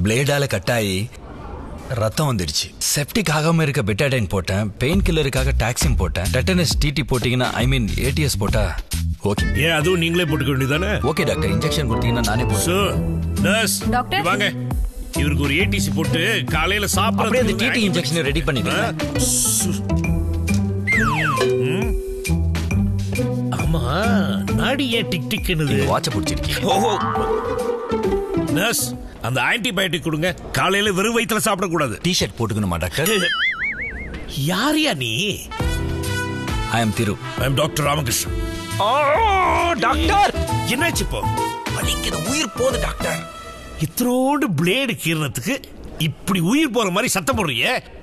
பிளேடால கட்டாயி ரத்தம் வந்துடுச்சு செப்டிக் ஆகாம இருக்க பெட்டாடைன் போட்டேன் பெயின் கில்லருக்காக டாக்ஸின் போட்டேன் டெட்டனஸ் டிடி போட்டீங்கன்னா ஐ மீன் ஏடிஎஸ் போட்டா ஓகே ஏன் அதுவும் நீங்களே போட்டுக்க வேண்டியதானே ஓகே டாக்டர் இன்ஜெக்ஷன் கொடுத்தீங்கன்னா நானே போடுறேன் சோ நர்ஸ் டாக்டர். வாங்க இவருக்கு ஒரு ஏடிசி போட்டு காலையில அப்படியே அந்த டிடி சாப்பிடுறது இன்ஜெக்ஷன் ரெடி பண்ணிடுங்க ஆமா நாடி ஏன் டிக் டிக்னுது வாட்ச பிடிச்சிருக்கீங்க ஓஹோ நர்ஸ் அந்த ஆன்டிபயோட்டிக் கொடுங்க காலையில வெறும் வயித்துல சாப்பிடக்கூடாது டிஷர்ட் போட்டுக்கணுமா டாக்டர் யாரியா நீ ஐ எம் திரு ஐம் டாக்டர் ராமகிருஷ்ணன் டாக்டர் என்னாச்சு இப்போ வலிக்குது உயிர் போகுது டாக்டர் இத்தனோண்டு பிளேடு கீரணத்துக்கு இப்படி உயிர் போற மாதிரி சத்தம் போடுறியே